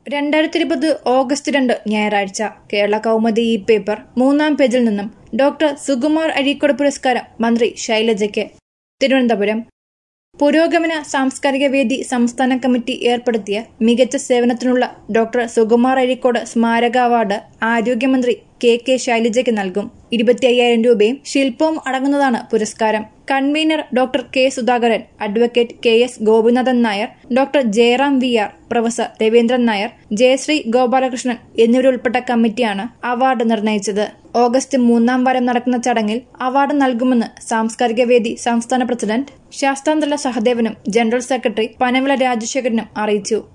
രണ്ടായിരത്തി ഇരുപത് ഓഗസ്റ്റ് രണ്ട് ഞായറാഴ്ച കേരള കൗമുദി ഈ പേപ്പർ മൂന്നാം പേജിൽ നിന്നും ഡോക്ടർ സുകുമാർ അഴീക്കോട് പുരസ്കാരം മന്ത്രി ശൈലജയ്ക്ക് തിരുവനന്തപുരം പുരോഗമന സാംസ്കാരിക വേദി സംസ്ഥാന കമ്മിറ്റി ഏർപ്പെടുത്തിയ മികച്ച സേവനത്തിനുള്ള ഡോക്ടർ സുകുമാർ അഴീക്കോട് സ്മാരക അവാർഡ് ആരോഗ്യമന്ത്രി കെ കെ ശൈലജയ്ക്ക് നൽകും ഇരുപത്തി അയ്യായിരം രൂപയും ശില്പവും അടങ്ങുന്നതാണ് പുരസ്കാരം convener doctor K Sudhakaran advocate K S Gopinathan Nair doctor Jayaram V R professor Raveendran Nair Jayashree Gopalakrishnan എന്നിവരുൾപ്പെട്ട കമ്മിറ്റിയാണ് അവാർഡ് നിർണയിച്ചത് ഓഗസ്റ്റ് മൂന്നാം വാരം നടക്കുന്ന ചടങ്ങിൽ അവാർഡ് നൽകുമെന്ന് സാംസ്കാരിക വേദി സംസ്ഥാന പ്രസിഡന്റ് ശാസ്താന്തല സഹദേവനും ജനറൽ സെക്രട്ടറി പനവിള രാജശേഖരനും അറിയിച്ചു